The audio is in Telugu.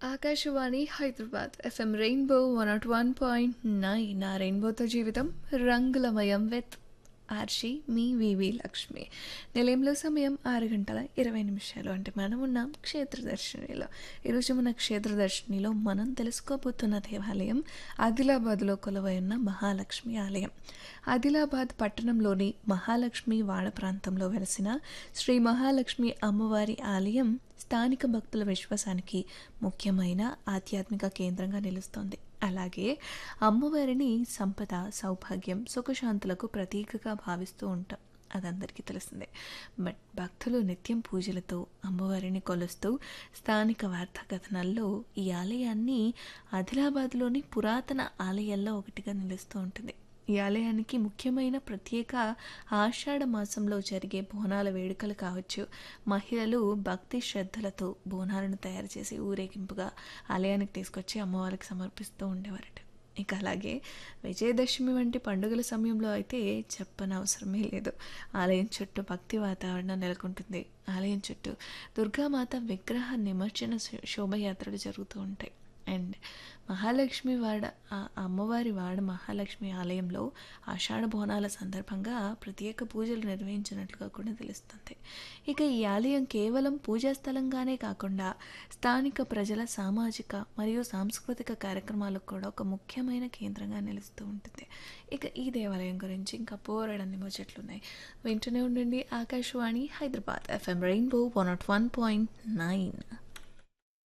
Akashvani Hyderabad FM rainbow one not one point nine ఆ రెయిన్బోతో జీవితం రంగులమయం విత్ ఆర్షి మీ వివి లక్ష్మి నిలయంలో సమయం ఆరు గంటల ఇరవై నిమిషాలు అంటే మనం ఉన్నాం క్షేత్రదర్శినిలో ఈరోజు మన క్షేత్రదర్శినిలో మనం తెలుసుకోబోతున్న దేవాలయం ఆదిలాబాద్లో కొలువై ఉన్న మహాలక్ష్మి ఆలయం ఆదిలాబాద్ పట్టణంలోని మహాలక్ష్మి వాడ ప్రాంతంలో వెలసిన శ్రీ మహాలక్ష్మి అమ్మవారి ఆలయం స్థానిక భక్తుల విశ్వాసానికి ముఖ్యమైన ఆధ్యాత్మిక కేంద్రంగా నిలుస్తోంది అలాగే అమ్మవారిని సంపద సౌభాగ్యం సుఖశాంతులకు ప్రతీకగా భావిస్తూ ఉంటాం అదందరికీ తెలిసిందే బట్ భక్తులు నిత్యం పూజలతో అమ్మవారిని కొలుస్తూ స్థానిక వార్తా కథనాల్లో ఈ ఆలయాన్ని ఆదిలాబాద్లోని పురాతన ఆలయాల్లో ఒకటిగా నిలుస్తూ ఉంటుంది ఈ ఆలయానికి ముఖ్యమైన ప్రత్యేక ఆషాఢ మాసంలో జరిగే బోనాల వేడుకలు కావచ్చు మహిళలు భక్తి శ్రద్ధలతో బోనాలను తయారు చేసి ఊరేగింపుగా ఆలయానికి తీసుకొచ్చి అమ్మవారికి సమర్పిస్తూ ఉండేవారట ఇక అలాగే విజయదశమి వంటి పండుగల సమయంలో అయితే చెప్పనవసరమే లేదు ఆలయం చుట్టూ భక్తి వాతావరణం నెలకొంటుంది ఆలయం చుట్టూ దుర్గామాత విగ్రహ నిమజ్జన శో- శోభయాత్రలు జరుగుతూ ఉంటాయి అండ్ మహాలక్ష్మి వాడ ఆ అమ్మవారి వాడ మహాలక్ష్మి ఆలయంలో ఆషాఢ బోనాల సందర్భంగా ప్రత్యేక పూజలు నిర్వహించినట్లుగా కూడా తెలుస్తుంది ఇక ఈ ఆలయం కేవలం పూజా స్థలంగానే కాకుండా స్థానిక ప్రజల సామాజిక మరియు సాంస్కృతిక కార్యక్రమాలకు కూడా ఒక ముఖ్యమైన కేంద్రంగా నిలుస్తూ ఉంటుంది ఇక ఈ దేవాలయం గురించి ఇంకా పోరాడన్ని ముచ్చట్లు ఉన్నాయి వింటూనే ఉండండి Akashvani Hyderabad FM rainbow one not one point nine